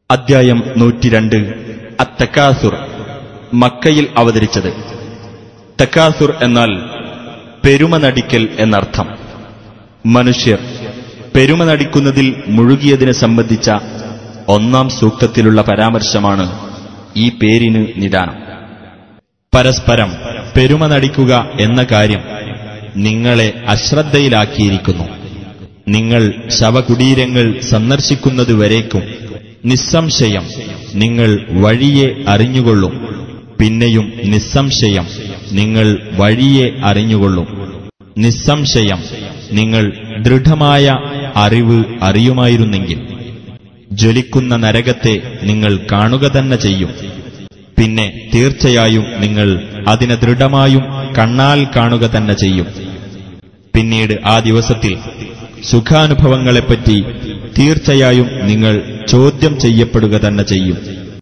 അദ്ധ്യായം നൂറ്റിരണ്ട് അത്തക്കാസുർ മക്കയിൽ അവതരിച്ചത് തക്കാസുർ എന്നാൽ പെരുമ നടിക്കൽ എന്നർത്ഥം മനുഷ്യർ പെരുമ നടിക്കുന്നതിൽ മുഴുകിയതിനെ സംബന്ധിച്ച ഒന്നാം സൂക്തത്തിലുള്ള പരാമർശമാണ് ഈ പേരിന് നിദാനം പരസ്പരം പെരുമ നടിക്കുക എന്ന കാര്യം നിങ്ങളെ അശ്രദ്ധയിലാക്കിയിരിക്കുന്നു നിങ്ങൾ ശവകുടീരങ്ങൾ സന്ദർശിക്കുന്നതുവരേക്കും നിസ്സംശയം നിങ്ങൾ വഴിയെ അറിഞ്ഞുകൊള്ളും പിന്നെയും നിസ്സംശയം നിങ്ങൾ വഴിയെ അറിഞ്ഞുകൊള്ളും നിസ്സംശയം നിങ്ങൾ ദൃഢമായ അറിവ് അറിയുമായിരുന്നെങ്കിൽ ജ്വലിക്കുന്ന നരകത്തെ നിങ്ങൾ കാണുക തന്നെ ചെയ്യും പിന്നെ തീർച്ചയായും നിങ്ങൾ അതിനെ ദൃഢമായും കണ്ണാൽ കാണുക തന്നെ ചെയ്യും പിന്നീട് ആ ദിവസത്തിൽ സുഖാനുഭവങ്ങളെപ്പറ്റി തീർച്ചയായും നിങ്ങൾ ചോദ്യം ചെയ്യപ്പെടുക തന്നെ ചെയ്യും